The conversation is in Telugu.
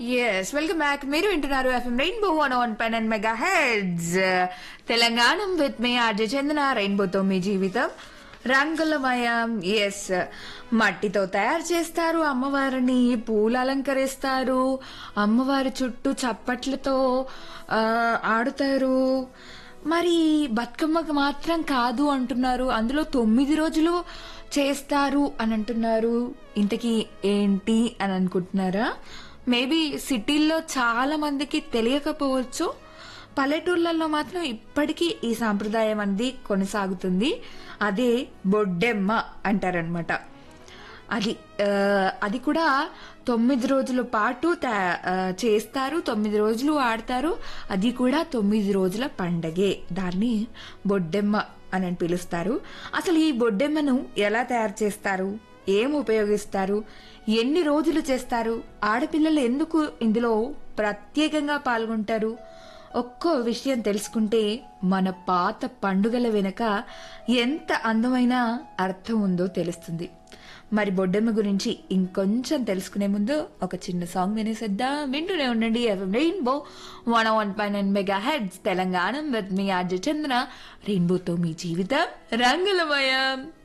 ఎస్ వెల్కమ్ బ్యాక్ మీరు వింటున్నారు FM rainbow one one pen and mega heads Telangana with me RJ Chandana రెయిన్బోతో మీ జీవితం రంగులమయం ఎస్ మట్టితో తయారు చేస్తారు అమ్మవారిని పూలు అలంకరిస్తారు అమ్మవారి చుట్టూ చప్పట్లతో ఆ, ఆడుతారు మరి బతుకమ్మకు మాత్రం కాదు అంటున్నారు అందులో తొమ్మిది రోజులు చేస్తారు అని అంటున్నారు ఇంతకీ ఏంటి అని అనుకుంటున్నారా మేబీ సిటీల్లో చాలా మందికి తెలియకపోవచ్చు పల్లెటూర్లలో మాత్రం ఇప్పటికీ ఈ సాంప్రదాయం అనేది కొనసాగుతుంది అదే బొడ్డెమ్మ అంటారనమాట అది ఆ, అది కూడా తొమ్మిది రోజుల పాటు తా- ఆ, చేస్తారు తొమ్మిది రోజులు ఆడతారు అది కూడా తొమ్మిది రోజుల పండగే దాన్ని బొడ్డెమ్మ అని పిలుస్తారు అసలు ఈ బొడ్డెమ్మను ఎలా తయారు చేస్తారు ఏం ఉపయోగిస్తారు ఎన్ని రోజులు చేస్తారు ఆడపిల్లలు ఎందుకు ఇందులో ప్రత్యేకంగా పాల్గొంటారు ఒక్కో విషయం తెలుసుకుంటే మన పాత పండుగల వెనుక ఎంత అందమైన అర్థం ఉందో తెలుస్తుంది మరి బొడ్డెమ్మ గురించి ఇంకొంచెం తెలుసుకునే ముందు ఒక చిన్న సాంగ్ వినేసేద్దాం వింటూనే ఉండండి FM rainbow one one pine and mega heads Telangana with me RJ Chandra రెయిన్బోతో మీ జీవితం రంగులమయం